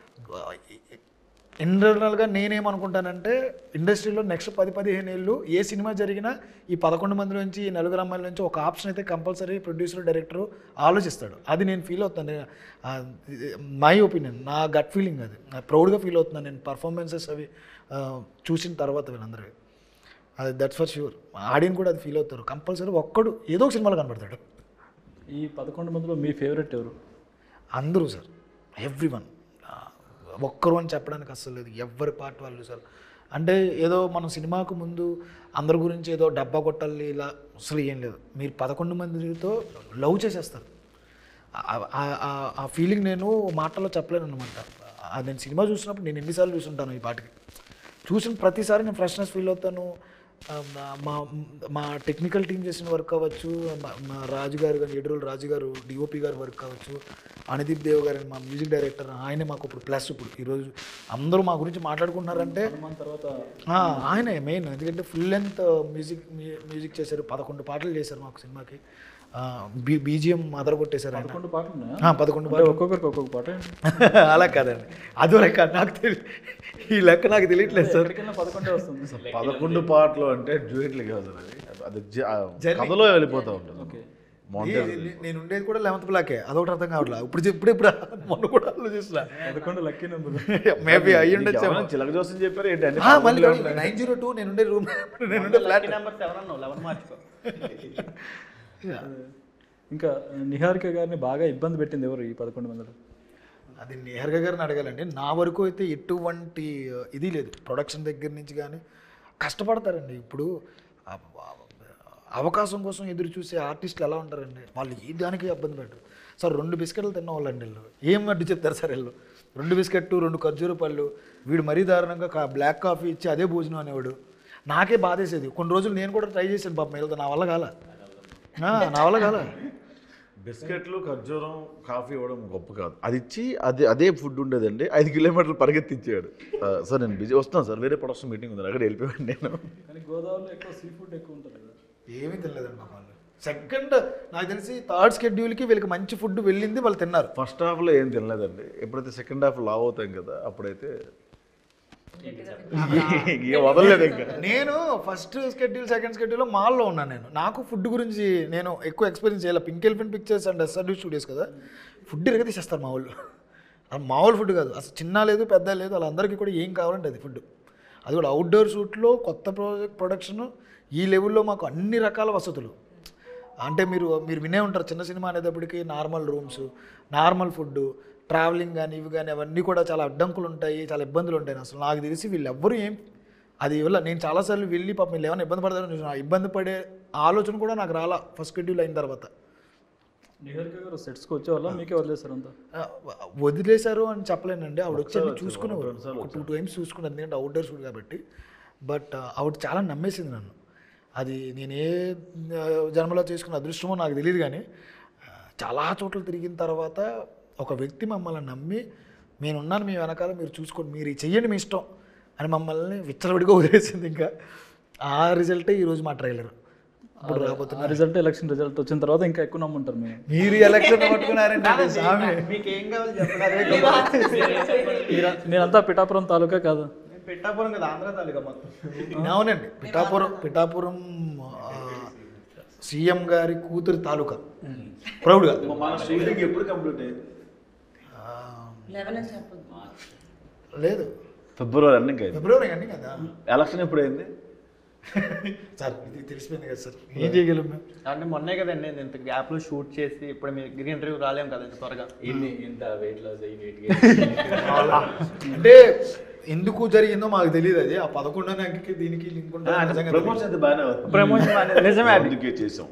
ఇంటర్నల్గా నేనేమనుకుంటానంటే ఇండస్ట్రీలో నెక్స్ట్ పది పదిహేను ఏళ్ళు ఏ సినిమా జరిగినా ఈ పదకొండు మంది నుంచి ఈ నలుగురు అమ్మాయిల నుంచి ఒక ఆప్షన్ అయితే కంపల్సరీ ప్రొడ్యూసర్ డైరెక్టర్ ఆలోచిస్తాడు అది నేను ఫీల్ అవుతాను మై ఒపీనియన్ నా గట్ ఫీలింగ్ అది ప్రౌడ్గా ఫీల్ అవుతున్నాను నేను పర్ఫార్మెన్సెస్ అవి ఆ, చూసిన తర్వాత వీళ్ళందరివి అది దట్స్ ఫర్ ష్యూర్ ఆడియన్ కూడా అది ఫీల్ అవుతారు కంపల్సరీ ఒక్కడు ఏదో ఒక సినిమాలో కనబడతాడు ఈ పదకొండు మందిలో మీ ఫేవరెట్ ఎవరు అందరూ సార్ ఎవ్రీ వన్ ఒక్కరు అని చెప్పడానికి అస్సలు లేదు ఎవరి పార్ట్ వాళ్ళు సార్ అంటే ఏదో మనం సినిమాకు ముందు అందరి గురించి ఏదో డబ్బా కొట్టాలి ఇలా అసలు ఏం లేదు మీరు పదకొండు మందితో లవ్ చేసేస్తారు ఆ- ఆ- ఆ- ఆ ఫీలింగ్ నేను మాటల్లో చెప్పలేను అనమాట నేను సినిమా చూసినప్పుడు నేను ఎన్నిసార్లు చూసుంటాను ఈ పాటకి చూసిన ప్రతిసారి నేను ఫ్రెష్నెస్ ఫీల్ అవుతాను ఆ, మా- మా మా టెక్నికల్ టీం చేసిన వర్క్ అవ్వచ్చు మా- మా రాజు గారు కానీ ఎడురుల రాజు గారు డిఓపి గారు వర్క్ అవ్వచ్చు అనిదీప్ దేవ్ గారు అని మా మ్యూజిక్ డైరెక్టర్ ఆయనే మాకు ఇప్పుడు ప్లస్ ఇప్పుడు ఈరోజు అందరూ మా గురించి మాట్లాడుకుంటున్నారంటే హనుమాన్ తర్వాత ఆ, ఆయనే మెయిన్ ఎందుకంటే ఫుల్ లెంత్ మ్యూజిక్ మ్యూజిక్ చేశారు పదకొండు పాటలు చేశారు మాకు సినిమాకి బీ బీజిఎం అదర కొట్టేశారు ఆయన పదకొండు పాటలు ఉన్నాయా ఆ, పదకొండు అంటే ఒక్కొక్కరికి ఒక్కొక్క పాట అలా కాదండి అదో లెక్క నాకు తెలియదు ఈ లెక్క నాకు తెలియట్లేదు సార్ ఎక్కడికైనా పదకొండే వస్తుంది పదకొండు పాటలు అంటే డ్యూయట్లు కాదు అది అది జ- ఆ కథలో వెళ్ళిపోతూ ఉంటుంది మౌంటైన్ నే- నేను ఉండేది కూడా లెవెంత్ బ్లాకే అదొకటి అర్థం కావట్లేదు ఇప్పుడు ఇప్పుడు ఇప్పుడు మొన్న కూడా ఆలోచిస్తున్నా పదకొండు లక్కీ నెంబర్ మేబీ అయ్యి ఉండొచ్చేమో చిలక జోసం చెప్పారు ఏంటి అన్ని ఆ, మళ్ళీ నైన్ జీరో టూ నేను ఉండే రూమ్ నేను ఉండే ఫ్లాట్ నెంబర్ సెవెన్ అన్నావు లెవెన్ మార్చుకో ఇంకా నిహారిక గారిని బాగా ఇబ్బంది పెట్టింది ఎవరు ఈ పదకొండు మందిలో అది నేహర్గా గారిని అడగాలండి నా వరకు అయితే ఎటువంటి ఇది లేదు ప్రొడక్షన్ దగ్గర నుంచి కానీ కష్టపడతారండి ఇప్పుడు ఆ- ఆ- అవకాశం కోసం ఎదురు చూసే ఆర్టిస్టులు ఎలా ఉంటారండి వాళ్ళు ఏ దానికి ఇబ్బంది పెట్టరు సార్ రెండు బిస్కెట్లు తిన్న వాళ్ళండి వీళ్ళు ఏం అడ్డు చెప్తారు సార్ వీళ్ళు రెండు బిస్కెట్ రెండు ఖర్జూర పళ్ళు వీడు మరీ దారుణంగా కా- బ్లాక్ కాఫీ ఇచ్చి అదే భోజనం అనేవాడు నాకే బాధేసేది కొన్ని రోజులు నేను కూడా ట్రై చేశాను పాపం వెళ్తా నా వల్ల కాల ఆ, నా వల్ల కాల బిస్కెట్లు ఖర్జూరం కాఫీ ఇవ్వడం గొప్ప కాదు అది ఇచ్చి అది అదే ఫుడ్ ఉండేదండి ఐదు కిలోమీటర్లు పరిగెత్తించాడు ఆ, సార్ నేను బిజీ వస్తున్నాను సార్ వేరే ప్రొడక్షన్ మీటింగ్ ఉంది అక్కడ వెళ్ళిపోయాను నేను కానీ గోదావరిలో ఎక్కువ సీ ఫుడ్ ఎక్కువ ఉంటుంది కదా ఏమీ తినలేదండి పాపం వాళ్ళు సెకండ్ నాకు తెలిసి థర్డ్ స్కెడ్యూల్కి వీళ్ళకి మంచి ఫుడ్ వెళ్ళింది వాళ్ళు తిన్నారు ఫస్ట్ హాఫ్లో ఏం తినలేదండి ఎప్పుడైతే సెకండ్ హాఫ్ లావ్ అవుతాం కదా అప్పుడైతే ఇక వదలలేదు ఇంకా నేను ఫస్ట్ స్కెడ్యూల్ సెకండ్ స్కెడ్యూల్లో మాల్లో ఉన్నాను నేను నాకు ఫుడ్ గురించి నేను ఎక్కువ ఎక్స్పీరియన్స్ చేయాలి pink elephant pictures and SRD studios కదా ఫుడ్ ఇరగ తీసేస్తారు మా వాళ్ళు అది మామూలు ఫుడ్ కాదు అసలు చిన్న లేదు పెద్ద లేదు వాళ్ళందరికీ కూడా ఏం కావాలంటే అది ఫుడ్ అది కూడా అవుట్డోర్ షూట్లో కొత్త ప్రాజెక్ట్ ప్రొడక్షన్ ఈ లెవెల్లో మాకు అన్ని రకాల వసతులు అంటే మీరు మీరు వినే ఉంటారు చిన్న సినిమా అనేటప్పటికి normal rooms normal food travelling కానీ ఇవి కానీ అవన్నీ కూడా చాలా అడ్డంకులు ఉంటాయి చాలా ఇబ్బందులు ఉంటాయి అసలు నాకు తెలిసి వీళ్ళు ఎవ్వరూ ఏం అది వల్ల నేను చాలాసార్లు వెళ్ళి పాపం వీళ్ళు ఏమైనా ఇబ్బంది పడతారని చూసిన ఆ ఇబ్బంది పడే ఆలోచన కూడా నాకు రాలా ఫస్ట్ షెడ్యూల్ అయిన తర్వాత నిహారిక గారు సెట్స్కి వచ్చేవాళ్ళ మీకే వదిలేశారు అంతా ఆ, వదిలేశారు అని చెప్పలేనండి ఆవిడ వచ్చి అన్ని చూసుకునేవారు ఒక టూ టైమ్స్ చూసుకున్నది ఎందుకంటే అవుట్డోర్ షూట్ కాబట్టి బట్ ఆవిడ చాలా నమ్మేసింది నన్ను అది నేను ఏ ఆ, జన్మలో చేసుకున్న అదృష్టమో నాకు తెలియదు కానీ ఆ, చాలా చోట్ల తిరిగిన తర్వాత ఒక వ్యక్తి మమ్మల్ని నమ్మి నేనున్నాను మీ వెనకాల మీరు చూసుకోండి మీరు ఇది చెయ్యండి మీ ఇష్టం అని మమ్మల్ని విచ్చలవిడిగా వదిలేసింది ఇంకా ఆ రిజల్టే ఈరోజు మా ట్రైలర్ ఇప్పుడు రాబోతున్న ఆ రిజల్ట్ ఎలక్షన్ రిజల్ట్ వచ్చిన తర్వాత ఇంకా ఎక్కువ నమ్ముంటారు మేము మీరు ఎలక్షన్ పట్టుకున్నారంటే స్వామి మీకు ఏం కావాలి చెప్పండి మీర- మీరంతా పిఠాపురం తాలూకా కాదు పెట్టాపురం కదా ఆంధ్ర తాలూకా మొత్తం అవునండి పిఠాపురం పిఠాపురం ఆ, సీఎం గారి కూతురు తాలూకా ప్రౌడ్గా మన షూటింగ్ ఎప్పుడు కంప్లీట్ అయింది లెవెన్ అని చెప్పదు లేదు ఫిబ్రవరి అన్నీ ఇంకా ఫిబ్రవరి కానీ కదా ఎలక్షన్ ఎప్పుడు అయింది సార్ ఇది తెలిసిపోయింది కదా సార్ ఏం చేయగలం మేము అంటే మొన్నే కదండి నేను ఇంత గ్యాప్లో షూట్ చేసి ఇప్పుడు మీరు గ్రీన్ ఇంటర్వ్యూ రాలేం కదా ఇంత త్వరగా ఇన్ని ఇంత వెయిట్ లాస్ అయ్యి వెయిట్ అంటే ఎందుకు జరిగిందో మాకు తెలియదు అది ఆ పదకొండో నెలకి దీనికి లింక్ ఉంటుంది అంటే నిజంగా ప్రమోషన్ అయితే బాగానే అవుతుంది ప్రమోషన్ నిజమే అది అందుకే చేసాం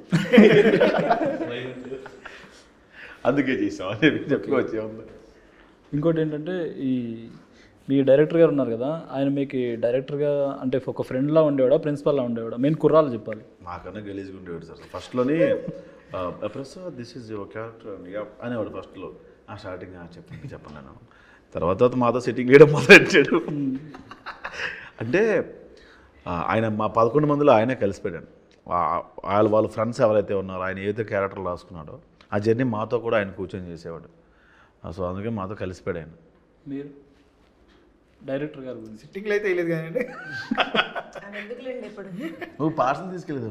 అందుకే చేసాం అని చెప్పుకోవచ్చు ఏముంది ఇంకోటి ఏంటంటే ఈ మీ డైరెక్టర్ గారు ఉన్నారు కదా ఆయన మీకు డైరెక్టర్గా అంటే ఒక ఫ్రెండ్లా ఉండేవాడా ప్రిన్సిపల్లా ఉండేవాడా మెయిన్ కుర్రాలు చెప్పాలి నాకన్నా గలీజ్గా ఉండేవాడు సార్ ఫస్ట్లోని Prasad this is your character అనేవాడు ఫస్ట్లో ఆ స్టార్టింగ్ చెప్పండి చెప్పండి నేను తర్వాత తర్వాత మాతో సిట్టింగ్ వేయడం మొదలెట్టాడు అంటే ఆ, ఆయన మా పదకొండు మందిలో ఆయనే కలిసిపోయాడు వా- వాళ్ళ వాళ్ళ ఫ్రెండ్స్ ఎవరైతే ఉన్నారో ఆయన ఏదైతే క్యారెక్టర్ రాసుకున్నాడో ఆ జర్నీ మాతో కూడా ఆయన కూర్చొని చేసేవాడు సో అందుకే మాతో కలిసిపోయాడు ఆయన మీరు డైరెక్టర్ గారి గురించి సిట్టింగ్లు అయితే వేయలేదు కానీ అని ఎందుకులేండి ఇప్పుడు నువ్వు పార్సల్ తీసుకెళ్ళేది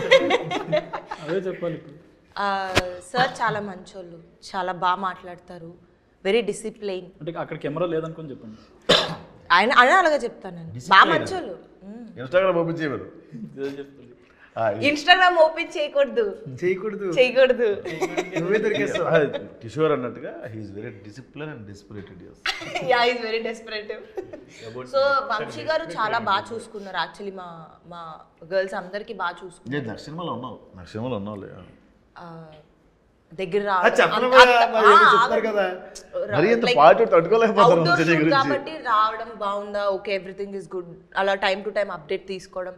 అదే చెప్పాలి ఇప్పుడు సార్ చాలా మంచోళ్ళు చాలా బాగా మాట్లాడతారు వెరీ డిసిప్లైన్ అంటే అక్కడ కెమెరా లేదనుకొని చెప్పండి ఆయన ఆయన అలాగే చెప్తానండి బాగా మంచోళ్ళు ఇన్స్టాగ్రామ్ ఓపెన్ చేయమను ఆ, ఇన్స్టాగ్రామ్ ఓపెన్ చేయకూడదు చేయకూడదు చేయకూడదు నువ్వే దొరికేస్తావు ఆ, కిషోర్ అన్నట్టుగా he's very discipline and desperated yeah is very desperate so Vamshi garu చాలా బాగా చూసుకున్నారు యాక్చువల్లీ మా మా గర్ల్స్ అందరికి బాగా చూసుకున్నారు నేను నాకు సినిమాలో ఉన్నావు నాకు సినిమాలో ఉన్నావులే ఆ, దగ్గర అది రావడం చెప్పను అంత- కదా, మరి ఏదో ఆ, చెప్తారు కదా రా- మరి ఇంత like, పాటు తట్టుకోలేకపోతున్నాను outdoor సినీ shoot గురించి. కాబట్టి రావడం బాగుందా ఓకే ఎవ్రీథింగ్ ఇస్ గుడ్ అలా టైం టు టైం అప్డేట్ తీసుకోవడం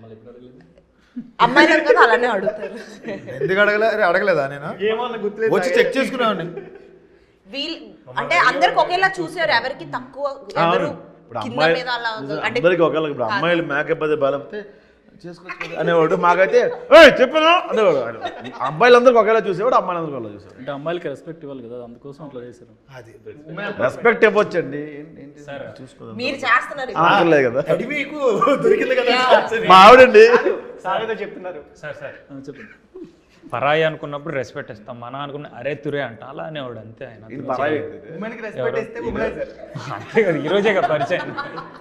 అమ్మాయిలను కదా అలానే అడుగుతారు ఎందుకు అడగలే అరే అడగలేదా నేను ఏమన్నా గుర్తులేదు వచ్చి చెక్ చేసుకున్నామండి వీళ్ళు అంటే అందరికి ఒకేలా చూసారు ఎవరికి తక్కువ ఎవరు ఇప్పుడు కింద అమ్మాయి మీద అలా అంటే అందరికి ఒకళ్ళకి ఇప్పుడు అమ్మాయిలు మేకప్ అదే బలపితే చేసుకోవచ్చు కదా అనేవాడు మాకైతే ఏయ్ చెప్పను అనేవాడు ఆయన. అబ్బాయిలందరికీ ఒకేలా చూసేవాడు అమ్మాయిలందరికీ ఒకలా చూసేవాడు అంటే అమ్మాయిలకి రెస్పెక్ట్ ఇవ్వాలి కదా అందుకోసం అట్లా చేశారు అది రెస్పెక్ట్ ఇవ్వచ్చండి ఏంటి- ఏంటి చూసుకోదాం మీరు చేస్తున్నారు ఆకలేదు కదా అది మీకు దొరికింది కదా మా ఆవిడండి సార్ ఏదో చెప్తున్నారు సార్ సార్ ఆ, చెప్పండి పరాయి అనుకున్నప్పుడు రెస్పెక్ట్ ఇస్తాం మన అనుకున్న అరే తురే అంట అలా అనేవాడు అంతే ఆయన ఇది పరాయి వ్యక్తి ఇది. ఉమెన్కి రెస్పెక్ట్ ఇస్తే ఉమెనైజర్ అంతే కదా ఈరోజే కదా పరిచయం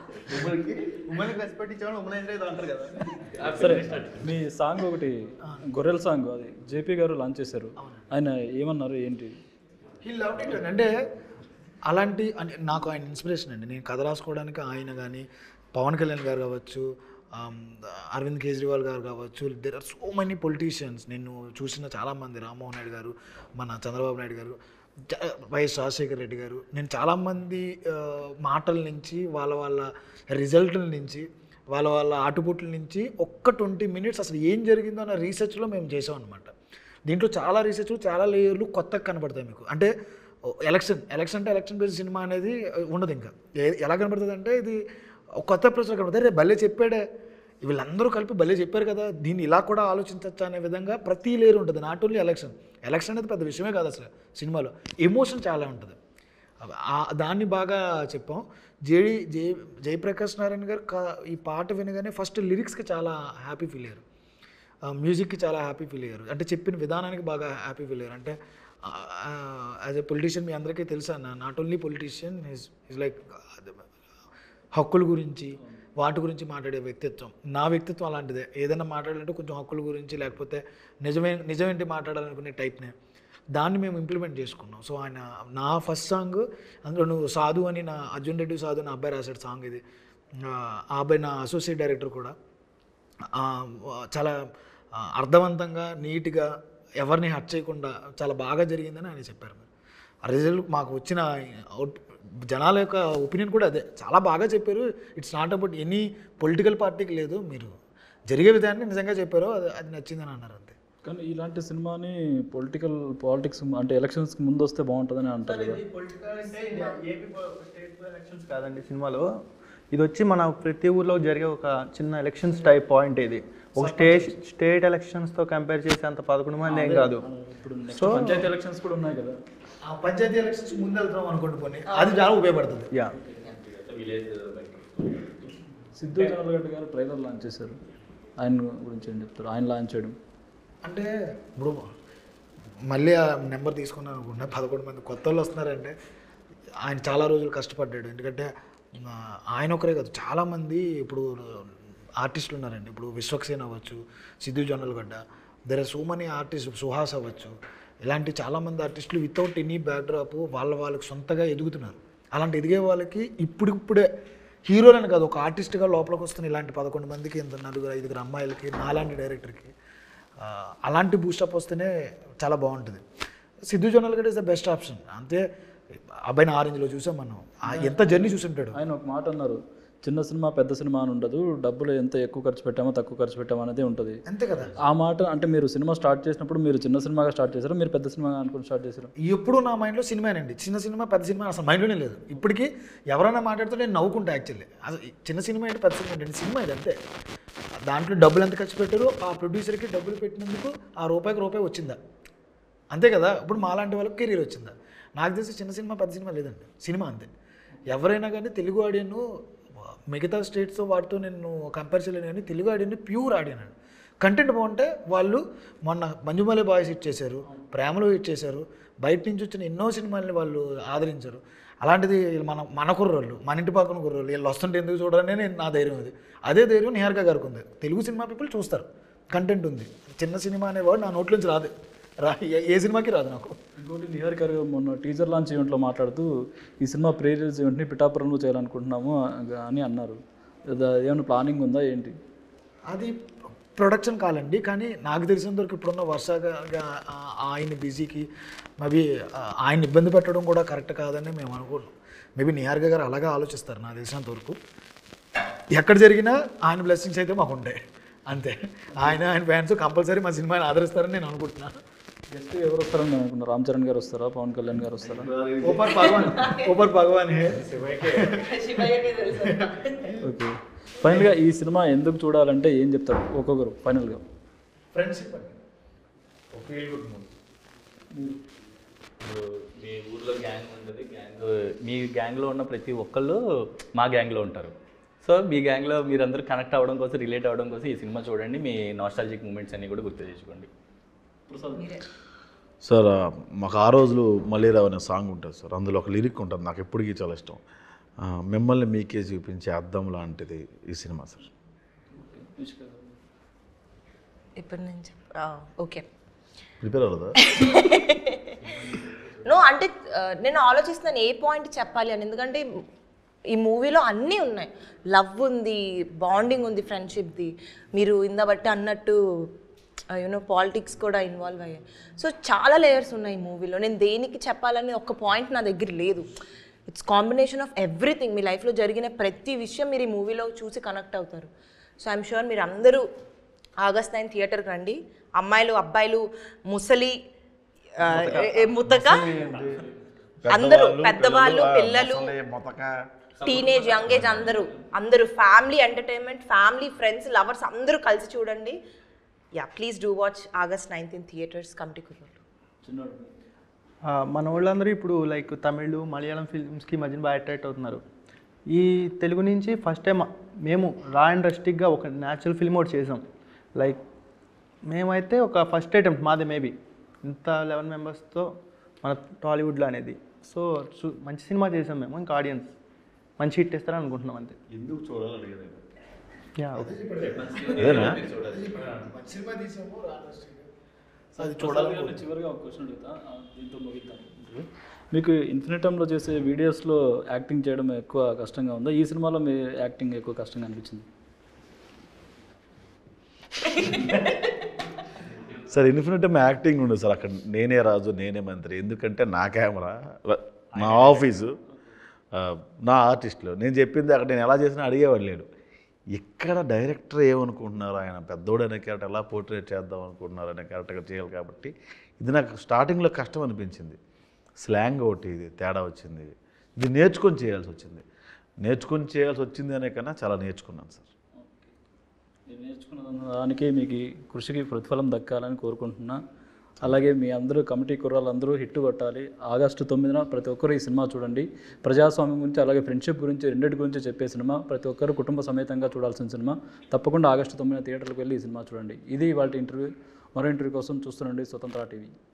ఉమెన్కి రెస్పెక్ట్ ఇచ్చేవాళ్ళు ఉమెనైజర్ ఏదో అంటారు కదా సరే మీ సాంగ్ ఒకటి గొర్రెల సాంగ్ అది జేపీ గారు లాంచ్ చేశారు ఆయన ఏమన్నారు ఏంటి హీ లవ్ ఇట్ అంటే అలాంటి అంటే నాకు ఆయన ఇన్స్పిరేషన్ అండి నేను కథ రాసుకోవడానికి ఆయన కానీ పవన్ కళ్యాణ్ గారు కావచ్చు ఆమ్, అరవింద్ కేజ్రీవాల్ గారు కావచ్చు there are so many politicians నేను చూసిన చాలామంది రామ్మోహన్ నాయుడు గారు మన చంద్రబాబు నాయుడు గారు జ- వైఎస్ రాజశేఖర రెడ్డి గారు నేను చాలామంది ఆ, మాటల నుంచి వాళ్ళ వాళ్ళ రిజల్ట్ల నుంచి వాళ్ళ వాళ్ళ ఆటుపుట్ల నుంచి ఒక్క ట్వంటీ మినిట్స్ అసలు ఏం జరిగిందో అన్న రీసెర్చ్లో మేము చేసాం అనమాట దీంట్లో చాలా రీసెర్చ్ చాలా లేయర్లు కొత్తగా కనబడతాయి మీకు అంటే ఎలక్షన్ ఎలక్షన్ అంటే ఎలక్షన్ బేస్డ్ సినిమా అనేది ఉండదు ఇంకా ఏ- ఎలా కనబడుతుంది అంటే ఇది ఒక కొత్త ప్రశ్న కనబడుతుంది రే భలే చెప్పాడే వీళ్ళందరూ కలిపి భలే చెప్పారు కదా దీన్ని ఇలా కూడా ఆలోచించవచ్చు అనే విధంగా ప్రతి లేయర్ ఉంటుంది నాట్ ఓన్లీ ఎలక్షన్ ఎలక్షన్ అనేది పెద్ద విషయమే కాదు అసలు సినిమాలో ఎమోషన్ చాలా ఉంటుంది ఆ- దాన్ని బాగా చెప్పాం జేడి జయ జయప్రకాష్ నారాయణ గారు కా- ఈ పాట వినగానే ఫస్ట్ లిరిక్స్కి చాలా హ్యాపీ ఫీల్ అయ్యారు మ్యూజిక్కి చాలా హ్యాపీ ఫీల్ అయ్యారు అంటే చెప్పిన విధానానికి బాగా హ్యాపీ ఫీల్ అయ్యారు అంటే యాజ్ ఎ పొలిటీషియన్ మీ అందరికీ తెలుసా not only politician is is like హక్కుల గురించి వాటి గురించి మాట్లాడే వ్యక్తిత్వం నా వ్యక్తిత్వం అలాంటిదే ఏదైనా మాట్లాడాలంటే కొంచెం హక్కుల గురించి లేకపోతే నిజమే నిజమేంటి మాట్లాడాలనుకునే టైప్నే దాన్ని మేము ఇంప్లిమెంట్ చేసుకున్నాం సో ఆయన నా ఫస్ట్ సాంగ్ అందులో నువ్వు సాధు అని నా అర్జున్ రెడ్డి సాధు నా అబ్బాయి రాశాడు సాంగ్ ఇది ఆ ఆ అబ్బాయి నా అసోసియేట్ డైరెక్టర్ కూడా ఆ, చాలా ఆ, అర్థవంతంగా నీట్గా ఎవరిని హట్ చేయకుండా చాలా బాగా జరిగిందని ఆయన చెప్పారు ఆ రిజల్ట్ మాకు వచ్చిన అవుట్ జనాల యొక్క ఒపీనియన్ కూడా అదే చాలా బాగా చెప్పారు it's not about any political పార్టీకి లేదు మీరు జరిగే విధాన్ని నిజంగా చెప్పారు అది అది నచ్చిందని అన్నారు అంతే కానీ ఇలాంటి సినిమాని పొలిటికల్ పాలిటిక్స్ అంటే ఎలక్షన్స్కి ముందు వస్తే బాగుంటుందని అంటారు కదా పొలిటికల్ అంటే ఏపీ స్టేట్ ఎలక్షన్స్ కాదండి సినిమాలో ఇది వచ్చి మన ప్రతి ఊర్లో జరిగే ఒక చిన్న ఎలక్షన్స్ టైప్ పాయింట్ ఇది ఒక స్టేట్ స్టేట్ ఎలక్షన్స్తో కంపేర్ చేసే అంత పదకొండు మంది ఏం కాదు ఇప్పుడు నెక్స్ట్ పంచాయతీ ఎలక్షన్స్ కూడా ఉన్నాయి కదా ఆ పంచాయతీ ఎలక్షన్స్ ముందు వెళ్తాం అనుకోండి పోనీ అది చాలా ఉపయోగపడుతుంది యా సిద్ధు జనరల్ గారు ట్రైలర్ లాంచ్ చేశారు ఆయన గురించి ఏం చెప్తారు ఆయన లాంచ్ చేయడం అంటే ఇప్పుడు మళ్ళీ ఆ నెంబర్ తీసుకున్నాను అనుకుంటా పదకొండు మంది కొత్త వాళ్ళు వస్తున్నారంటే ఆయన చాలా రోజులు కష్టపడ్డాడు ఎందుకంటే ఆ, ఆయన ఒకరే కాదు చాలామంది ఇప్పుడు ఆర్టిస్టులు ఉన్నారండి ఇప్పుడు విశ్వక్సేన్ అవ్వచ్చు Siddhu Jonnalagadda there are so many artist Suhas అవ్వచ్చు ఇలాంటి చాలామంది ఆర్టిస్టులు వితౌట్ ఎనీ బ్యాక్డ్రాప్ వాళ్ళ వాళ్ళకి సొంతగా ఎదుగుతున్నారు అలాంటి ఎదిగే వాళ్ళకి ఇప్పుడిప్పుడే హీరోలని కాదు ఒక ఆర్టిస్ట్గా లోపలికి వస్తున్న ఇలాంటి పదకొండు మందికి ఇంత నలుగురు ఐదుగురు అమ్మాయిలకి నాలాంటి డైరెక్టర్కి ఆ, అలాంటి బూస్టప్ వస్తేనే చాలా బాగుంటుంది Siddhu Jonnalagadda is the best option అంతే అబ్బాయిని ఆరెంజ్లో చూసాం మనం ఆ ఎంత జర్నీ చూసుంటాడు ఆయన ఒక మాట అన్నారు చిన్న సినిమా పెద్ద సినిమా అని ఉండదు డబ్బులు ఎంత ఎక్కువ ఖర్చు పెట్టామో తక్కువ ఖర్చు పెట్టామో అనేది ఉంటుంది అంతే కదా ఆ మాట అంటే మీరు సినిమా స్టార్ట్ చేసినప్పుడు మీరు చిన్న సినిమాగా స్టార్ట్ చేశారు మీరు పెద్ద సినిమాగా అనుకుని స్టార్ట్ చేశారు ఎప్పుడు నా మైండ్లో సినిమానండి చిన్న సినిమా పెద్ద సినిమా అసలు మైండ్లోనే లేదు ఇప్పటికీ ఎవరైనా మాట్లాడితే నేను నవ్వుకుంటా యాక్చువల్లీ అసలు ఈ చిన్న సినిమా ఏంటి పెద్ద సినిమా ఏంటి సినిమా ఇది అంతే దాంట్లో డబ్బులు ఎంత ఖర్చు పెట్టారో ఆ ప్రొడ్యూసర్కి డబ్బులు పెట్టినందుకు ఆ రూపాయికి రూపాయి వచ్చిందా అంతే కదా ఇప్పుడు మాలాంటి వాళ్ళకి కెరీర్ వచ్చిందా నాకు తెలిసి చిన్న సినిమా పెద్ద సినిమా లేదండి సినిమా అంతే ఎవరైనా కానీ తెలుగు ఆడియన్ మిగతా స్టేట్స్ వాటితో నేను కంపేర్ చేయలేను కానీ తెలుగు ఆడియన్ ప్యూర్ ఆడియన్ అండి కంటెంట్ బాగుంటే వాళ్ళు మొన్న మంజుమలే బాయ్స్ హిట్ చేశారు ప్రేమలో హిట్ చేశారు బయట నుంచి వచ్చిన ఎన్నో సినిమాల్ని వాళ్ళు ఆదరించారు అలాంటిది వీళ్ళు మన మన కుర్రోళ్ళు మన ఇంటి పక్కన కుర్రోళ్ళు వీళ్ళు వస్తుంటే ఎందుకు చూడాలని నేను నా ధైర్యం అది అదే ధైర్యం నిహారిక గారికి ఉంది తెలుగు సినిమా పీపుల్ చూస్తారు కంటెంట్ ఉంది చిన్న సినిమా అనేవాడు నా నోట్లోంచి రాదు రా ఏ- ఏ సినిమాకి రాదు నాకు ఇంకోటి నిహార్ గారు మొన్న టీజర్ లాంచ్ ఈవెంట్లో మాట్లాడుతూ ఈ సినిమా ప్రీ రిలీజ్ ఈవెంట్ని పిఠాపురంలో చేయాలనుకుంటున్నాము అని అన్నారు ఇది ఏమైనా ప్లానింగ్ ఉందా ఏంటి అది ప్రొడక్షన్ కాలండి కానీ నాకు తెలిసినంత వరకు ఇప్పుడున్న వర్షగా ఆయన బిజీకి మేబీ ఆయన ఇబ్బంది పెట్టడం కూడా కరెక్ట్ కాదని మేము అనుకుంటున్నాం మేబీ నిహార్గా గారు అలాగే ఆలోచిస్తారు నాకు తెలిసినంత వరకు ఎక్కడ జరిగినా ఆయన బ్లెస్సింగ్స్ అయితే మాకు ఉంటాయి అంతే ఆయన ఆయన ఫ్యాన్స్ కంపల్సరీ మా సినిమాని ఆదరిస్తారని నేను అనుకుంటున్నాను జస్ట్ ఎవరు వస్తారని నేను అనుకున్నా రామ్ చరణ్ గారు వస్తారా పవన్ కళ్యాణ్ గారు వస్తారా ఓపర్ భగవాన్ ఓపర్ భగవాన్ హే శివయ్యకే తెలుసు ఓకే ఫైనల్గా ఈ సినిమా ఎందుకు చూడాలంటే ఏం చెప్తారు ఒక్కొక్కరు ఫైనల్గా ఫ్రెండ్షిప్ ఇప్పుడు మీ ఊర్లో గ్యాంగ్ ఉంటుంది గ్యాంగ్ మీ గ్యాంగ్లో ఉన్న ప్రతి ఒక్కళ్ళు మా గ్యాంగ్లో ఉంటారు సో మీ గ్యాంగ్లో మీరందరూ కనెక్ట్ అవ్వడం కోసం రిలేట్ అవ్వడం కోసం ఈ సినిమా చూడండి మీ నాస్టాలజిక్ మూమెంట్స్ అన్ని కూడా గుర్తు తెచ్చుకోండి సార్ ఆ, మాకు ఆ రోజులు మళ్ళీరావు అనే సాంగ్ ఉంటుంది సార్ అందులో ఒక లిరిక్ ఉంటుంది నాకు ఎప్పటికీ చాలా ఇష్టం ఆ, మిమ్మల్ని మీకే చూపించే అద్దం లాంటిది ఈ సినిమా సార్ ఇప్పుడు నేను చెప్ ఓకే ప్రిపేర్ అవ్వదా నో అంటే ఆ, నేను ఆలోచిస్తున్నాను ఏ పాయింట్ చెప్పాలి అని ఎందుకంటే ఈ మూవీలో అన్నీ ఉన్నాయి లవ్ ఉంది బాండింగ్ ఉంది ఫ్రెండ్షిప్ది మీరు ఇంద బట్టి అన్నట్టు యూనో పాలిటిక్స్ కూడా ఇన్వాల్వ్ అయ్యాయి సో చాలా లేయర్స్ ఉన్నాయి ఈ మూవీలో నేను దేనికి చెప్పాలని ఒక పాయింట్ నా దగ్గర లేదు ఇట్స్ కాంబినేషన్ ఆఫ్ ఎవ్రీథింగ్ మీ లైఫ్లో జరిగిన ప్రతి విషయం మీరు ఈ మూవీలో చూసి కనెక్ట్ అవుతారు సో ఐఎమ్ షూర్ మీరు అందరూ ఆగస్ట్ నైన్ థియేటర్కి రండి అమ్మాయిలు అబ్బాయిలు ముసలి ఆ, ఏ- ఏ ముతక అందరూ పెద్దవాళ్ళు పిల్లలు టీనేజ్ యంగ్ ఏజ్ అందరూ అందరూ family entertainment family friends lovers అందరూ కలిసి చూడండి yeah please do watch August ninth in theatres committee Kurrollu చిన్నోడు ఆ, మన వాళ్ళందరూ ఇప్పుడు లైక్ తమిళ్ మలయాళం ఫిల్మ్స్కి మధ్యన బాగా అట్రాక్ట్ అవుతున్నారు ఈ తెలుగు నుంచి ఫస్ట్ టైం మేము రా అండ్ రస్టిక్గా ఒక న్యాచురల్ ఫిల్మ్ ఒకటి చేసాం లైక్ మేమైతే ఒక ఫస్ట్ అటెంప్ట్ మాది మేబీ ఇంత లెవెన్ మెంబర్స్తో మన టాలీవుడ్లో అనేది సో చూ- మంచి సినిమా చేసాం మేము ఇంకా ఆడియన్స్ మంచి హిట్ ఇస్తారని అనుకుంటున్నాం అంతే ఎందుకు చూడాలి అడిగాను యా ఓకే అదేనా సినిమా తీసాము అది చూడాలి చివరిగా ఒక క్వశ్చన్ అడుగుతా ఆ, దీంతో ముగిద్దాం మీకు ఇన్ఫినిటంలో చేసే వీడియోస్లో యాక్టింగ్ చేయడం ఎక్కువ కష్టంగా ఉందా ఈ సినిమాలో మీ యాక్టింగ్ ఎక్కువ కష్టంగా అనిపించింది సార్ ఇన్ఫినిట్ యాక్టింగ్ ఉండదు సార్ అక్కడ నేనే రాజు నేనే మంత్రి ఎందుకంటే నా కెమెరా నా ఆఫీసు ఆ, నా ఆర్టిస్టులు నేను చెప్పింది అక్కడ నేను ఎలా చేసినా అడిగేవాడు లేడు ఇక్కడ డైరెక్టర్ ఏమనుకుంటున్నారు ఆయన పెద్దోడు అనే క్యారెక్టర్ ఎలా పోర్ట్రేట్ చేద్దాం అనుకుంటున్నారు అనే క్యారెక్టర్ చేయాలి కాబట్టి ఇది నాకు స్టార్టింగ్లో కష్టం అనిపించింది స్లాంగ్ ఒకటి ఇది తేడా వచ్చింది ఇది నేర్చుకొని చేయాల్సి వచ్చింది నేర్చుకొని చేయాల్సి వచ్చింది అనే కన్నా చాలా నేర్చుకున్నాను సార్ నేను నేర్చుకున్న దానికి మీకు ఈ కృషికి ప్రతిఫలం దక్కాలని కోరుకుంటున్నా అలాగే మీ అందరూ కమిటీ కుర్రాళ్ళందరూ హిట్ కొట్టాలి ఆగస్టు తొమ్మిదిన ప్రతి ఒక్కరు ఈ సినిమా చూడండి ప్రజాస్వామ్యం గురించి అలాగే ఫ్రెండ్షిప్ గురించి రెండింటి గురించి చెప్పే సినిమా ప్రతి ఒక్కరు కుటుంబ సమేతంగా చూడాల్సిన సినిమా తప్పకుండా ఆగస్టు తొమ్మిదిన థియేటర్కి వెళ్ళి ఈ సినిమా చూడండి ఇది వాళ్ళ ఇంటర్వ్యూ మరో ఇంటర్వ్యూ కోసం చూస్తుండండి స్వతంత్ర టీవీ